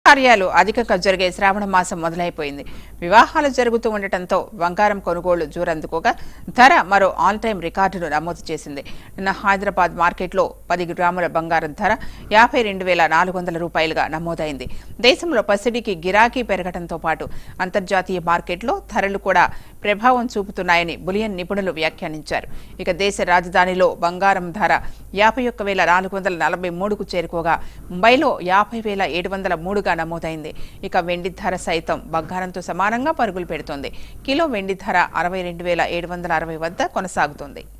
కార్యాలు అధికంగా జరిగే శ్రావణ మాసం మొదలైపోయింది వివాహాలు జరుగుతూ ఉండటంతో బంగారం కొనుగోళ్లు జోరందుకోగా ధర మరో ఆల్ టైం రికార్డును నమోదు చేసింది నిన్న హైదరాబాద్ మార్కెట్లో పది గ్రాముల బంగారం ధర యాభై రెండు వేల నాలుగు వందల రూపాయలుగా నమోదైంది దేశంలో పసిడికి గిరాకీ పెరగడంతో పాటు అంతర్జాతీయ మార్కెట్లో ధరలు కూడా ప్రభావం చూపుతున్నాయని బులియన్ నిపుణులు వ్యాఖ్యానించారు ఇక దేశ రాజధానిలో బంగారం ధర యాభై ఒక్క వేల నాలుగు వందల నలభై మూడుకు చేరుకోగా ముంబైలో యాభై వేల ఏడు వందల మూడుగా నమోదైంది ఇక వెండి ధర సైతం బంగారంతో సమానంగా పరుగులు పెడుతోంది కిలో వెండి ధర అరవై రెండు వేల ఏడు వందల అరవై వద్ద కొనసాగుతోంది